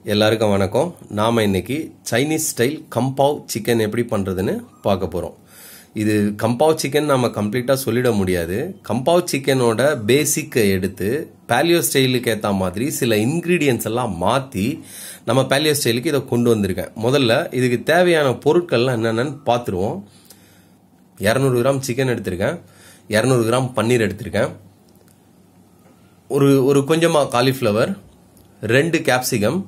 எல்லாருக்கும் வணக்கம் நாம் இன்னைக்கு சைனீஸ் ஸ்டைல் கம்பாவ் சிக்கன் எப்படி பண்ணுறதுன்னு பார்க்க போகிறோம் இது கம்பாவ் சிக்கன் நம்ம கம்ப்ளீட்டாக சொல்லிட முடியாது கம்பாவ் சிக்கனோட பேசிக்கை எடுத்து பேலியோ ஸ்டைலுக்கு ஏற்ற மாதிரி சில இன்க்ரீடியன்ஸ் எல்லாம் மாற்றி நம்ம பேலியோ ஸ்டைலுக்கு இதை கொண்டு வந்திருக்கேன் முதல்ல இதுக்கு தேவையான பொருட்கள்லாம் என்னென்னு பார்த்துருவோம் இரநூறு கிராம் சிக்கன் எடுத்திருக்கேன் இரநூறு கிராம் பன்னீர் எடுத்திருக்கேன் ஒரு ஒரு கொஞ்சமாக காலிஃப்ளவர் ரெண்டு கேப்சிகம்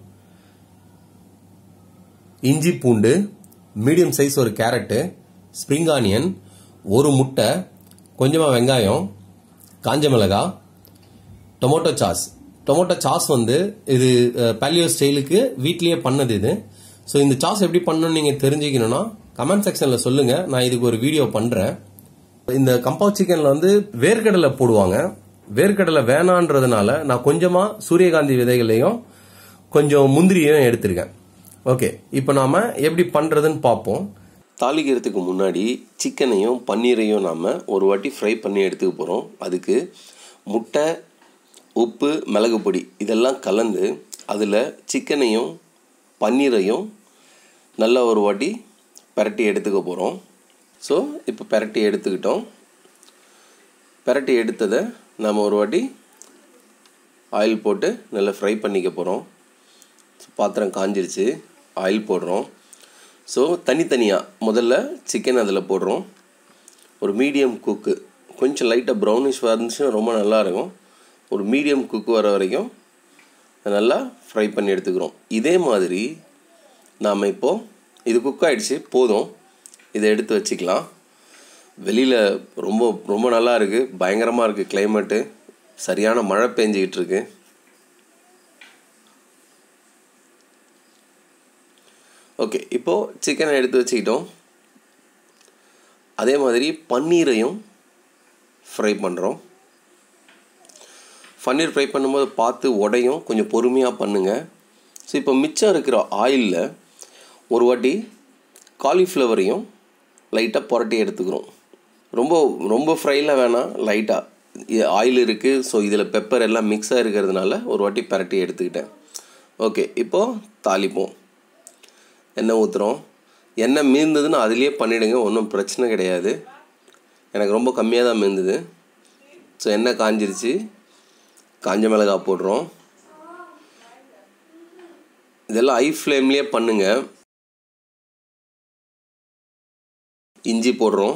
இஞ்சி பூண்டு மீடியம் சைஸ் ஒரு கேரட்டு ஸ்ப்ரிங் ஆனியன் ஒரு முட்டை கொஞ்சமாக வெங்காயம் காஞ்ச மிளகா டொமேட்டோ சாஸ் டொமேட்டோ சாஸ் வந்து இது பேலியோ ஸ்டைலுக்கு வீட்லேயே பண்ணது இது ஸோ இந்த சாஸ் எப்படி பண்ணணும்னு நீங்கள் தெரிஞ்சுக்கணும்னா கமெண்ட் செக்ஷனில் சொல்லுங்கள் நான் இதுக்கு ஒரு வீடியோ பண்ணுறேன் இந்த கம்பாவ் சிக்கனில் வந்து வேர்க்கடலை போடுவாங்க வேர்க்கடலை வேணான்றதுனால நான் கொஞ்சமாக சூரியகாந்தி விதைகளையும் கொஞ்சம் முந்திரியையும் எடுத்திருக்கேன் ஓகே இப்போ நாம் எப்படி பண்ணுறதுன்னு பார்ப்போம் தாளிக்கிறதுக்கு முன்னாடி சிக்கனையும் பன்னீரையும் நாம் ஒரு வாட்டி ஃப்ரை பண்ணி எடுத்துக்க போகிறோம் அதுக்கு முட்டை உப்பு மிளகு பொடி இதெல்லாம் கலந்து அதில் சிக்கனையும் பன்னீரையும் நல்லா ஒரு வாட்டி பரட்டி எடுத்துக்க போகிறோம் ஸோ இப்போ பரட்டி எடுத்துக்கிட்டோம் பரட்டி எடுத்ததை நம்ம ஒரு வாட்டி ஆயில் போட்டு நல்லா ஃப்ரை பண்ணிக்க போகிறோம் பாத்திரம் காஞ்சிருச்சு ஆயில் போடுறோம் ஸோ தனித்தனியாக முதல்ல சிக்கன் அதில் போடுறோம் ஒரு மீடியம் குக்கு கொஞ்சம் லைட்டாக ப்ரௌனிஷ் வந்துச்சுன்னா ரொம்ப நல்லாயிருக்கும் ஒரு மீடியம் குக்கு வர வரைக்கும் நல்லா ஃப்ரை பண்ணி எடுத்துக்கிறோம் இதே மாதிரி நாம் இப்போது இது குக் ஆகிடுச்சு போதும் இதை எடுத்து வச்சுக்கலாம் வெளியில் ரொம்ப ரொம்ப நல்லா இருக்குது பயங்கரமாக இருக்குது கிளைமேட்டு சரியான மழை பெஞ்சிக்கிட்டு இருக்கு ஓகே இப்போது சிக்கனை எடுத்து வச்சுக்கிட்டோம் அதே மாதிரி பன்னீரையும் ஃப்ரை பண்ணுறோம் பன்னீர் ஃப்ரை பண்ணும்போது பார்த்து உடையும் கொஞ்சம் பொறுமையாக பண்ணுங்கள் ஸோ இப்போ மிச்சம் இருக்கிற ஆயிலில் ஒரு வாட்டி காலிஃப்ளவரையும் லைட்டாக புரட்டி எடுத்துக்கிறோம் ரொம்ப ரொம்ப ஃப்ரைலாம் வேணாம் லைட்டாக ஆயில் இருக்குது ஸோ இதில் பெப்பர் எல்லாம் மிக்ஸாக இருக்கிறதுனால ஒரு வாட்டி பரட்டி எடுத்துக்கிட்டேன் ஓகே இப்போது தாளிப்போம் எண்ணெய் ஊற்றுறோம் எண்ணெய் மீந்ததுன்னு அதுலேயே பண்ணிவிடுங்க ஒன்றும் பிரச்சனை கிடையாது எனக்கு ரொம்ப கம்மியாக தான் மீந்தது ஸோ எண்ணெய் காஞ்சிருச்சு காஞ்ச மிளகா போடுறோம் இதெல்லாம் ஐ ஃப்ளேம்லேயே பண்ணுங்கள் இஞ்சி போடுறோம்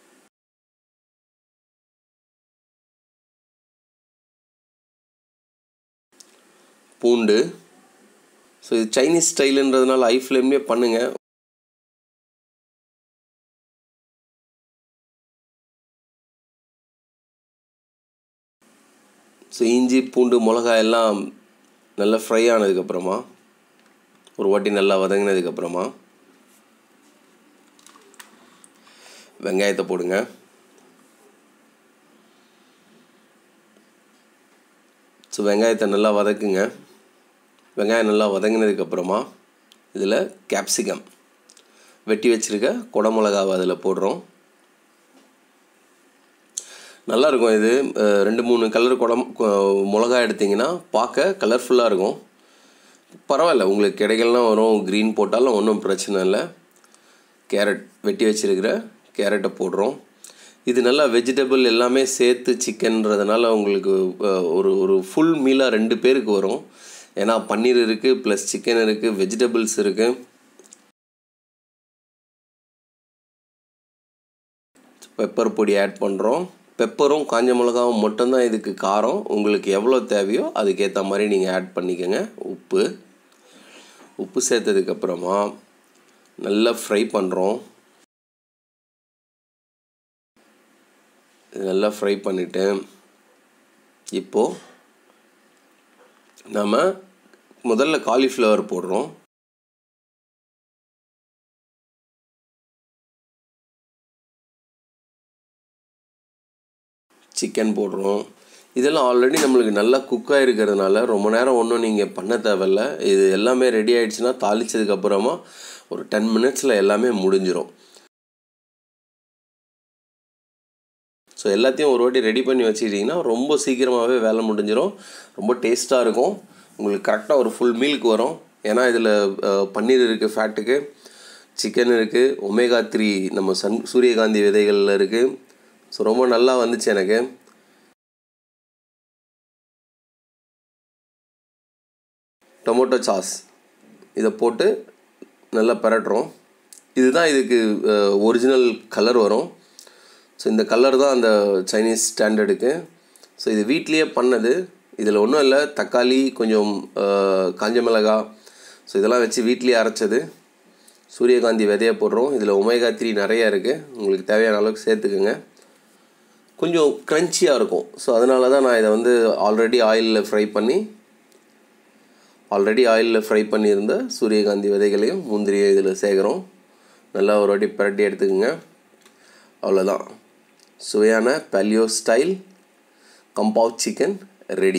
பூண்டு ஸோ இது சைனீஸ் ஸ்டைலுன்றதுனால ஐ ஃப்ளேம்லேயே பண்ணுங்கள் ஸோ இஞ்சி பூண்டு மிளகா எல்லாம் நல்லா ஃப்ரை ஆனதுக்கப்புறமா ஒரு வாட்டி நல்லா வதங்கினதுக்கப்புறமா வெங்காயத்தை போடுங்க ஸோ வெங்காயத்தை நல்லா வதக்குங்க வெங்காயம் நல்லா வதங்கினதுக்கப்புறமா இதில் கேப்சிகம் வெட்டி வச்சுருக்க குடமிளகாவை அதில் போடுறோம் நல்லாயிருக்கும் இது ரெண்டு மூணு கலர் குடம் மிளகா எடுத்திங்கன்னா பார்க்க கலர்ஃபுல்லாக இருக்கும் பரவாயில்ல உங்களுக்கு கிடைக்கலாம் வரும் க்ரீன் போட்டாலும் ஒன்றும் பிரச்சனை இல்லை கேரட் வெட்டி வச்சுருக்கிற கேரட்டை போடுறோம் இது நல்லா வெஜிடபிள் எல்லாமே சேர்த்து சிக்கன்றதுனால உங்களுக்கு ஒரு ஒரு ஃபுல் மீலாக ரெண்டு பேருக்கு வரும் ஏன்னா பன்னீர் இருக்குது ப்ளஸ் சிக்கன் இருக்குது வெஜிடபிள்ஸ் இருக்குது பெப்பர் பொடி ஆட் பண்ணுறோம் பெப்பரும் காஞ்ச மிளகாவும் மட்டும்தான் இதுக்கு காரம் உங்களுக்கு எவ்வளோ தேவையோ அதுக்கேற்ற மாதிரி நீங்கள் ஆட் பண்ணிக்கோங்க உப்பு உப்பு சேர்த்ததுக்கப்புறமா நல்லா ஃப்ரை பண்ணுறோம் நல்லா ஃப்ரை பண்ணிவிட்டு இப்போது நம்ம முதல்ல காலிஃப்ளவர் போடுறோம் சிக்கன் போடுறோம் இதெல்லாம் ஆல்ரெடி நம்மளுக்கு நல்லா குக்காக இருக்கிறதுனால ரொம்ப நேரம் ஒன்றும் நீங்கள் பண்ண தேவையில்ல இது எல்லாமே ரெடி ஆகிடுச்சுன்னா தாளித்ததுக்கப்புறமா ஒரு டென் மினிட்ஸில் எல்லாமே முடிஞ்சிடும் ஸோ எல்லாத்தையும் ஒரு வாட்டி ரெடி பண்ணி வச்சுக்கிட்டிங்கன்னா ரொம்ப சீக்கிரமாகவே வேலை முடிஞ்சிடும் ரொம்ப டேஸ்ட்டாக இருக்கும் உங்களுக்கு கரெக்டாக ஒரு ஃபுல் மீலுக்கு வரும் ஏன்னா இதில் பன்னீர் இருக்குது ஃபேட்டுக்கு சிக்கன் இருக்குது ஒமேகா த்ரீ நம்ம சன் சூரியகாந்தி விதைகளில் இருக்குது ஸோ ரொம்ப நல்லா வந்துச்சு எனக்கு டொமேட்டோ சாஸ் இதை போட்டு நல்லா பரட்டுறோம் இதுதான் இதுக்கு ஒரிஜினல் கலர் வரும் ஸோ இந்த கலர் தான் அந்த சைனீஸ் ஸ்டாண்டர்டுக்கு ஸோ இது வீட்லேயே பண்ணது இதில் ஒன்றும் இல்லை தக்காளி கொஞ்சம் அஹ், காஞ்ச மிளகா ஸோ இதெல்லாம் வச்சு வீட்லேயே அரைச்சது சூரியகாந்தி விதைய போடுறோம் இதில் ஒமேகா த்ரீ நிறைய இருக்குது உங்களுக்கு தேவையான அளவுக்கு சேர்த்துக்குங்க கொஞ்சம் க்ரன்ச்சியாக இருக்கும் ஸோ அதனால தான் நான் இதை வந்து ஆல்ரெடி ஆயிலில் ஃப்ரை பண்ணி ஆல்ரெடி ஆயிலில் ஃப்ரை பண்ணியிருந்த சூரியகாந்தி விதைகளையும் முந்திரியை இதில் சேர்க்குறோம் நல்லா ஒரு வாட்டி பிரட்டி எடுத்துக்கோங்க அவ்வளோதான் சுவையான paleo style kung pao chicken ready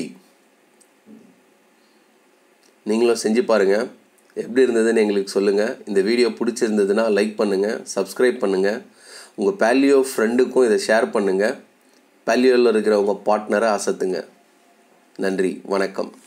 நீங்களும் செஞ்சு பாருங்கள் எப்படி இருந்ததுன்னு எங்களுக்கு சொல்லுங்கள் இந்த வீடியோ பிடிச்சிருந்ததுன்னா லைக் பண்ணுங்கள் சப்ஸ்கிரைப் பண்ணுங்கள் உங்கள் பேலியோ ஃப்ரெண்டுக்கும் இதை ஷேர் பண்ணுங்கள் பேலியோவில் இருக்கிற உங்கள் பார்ட்னரை அசத்துங்க நன்றி வணக்கம்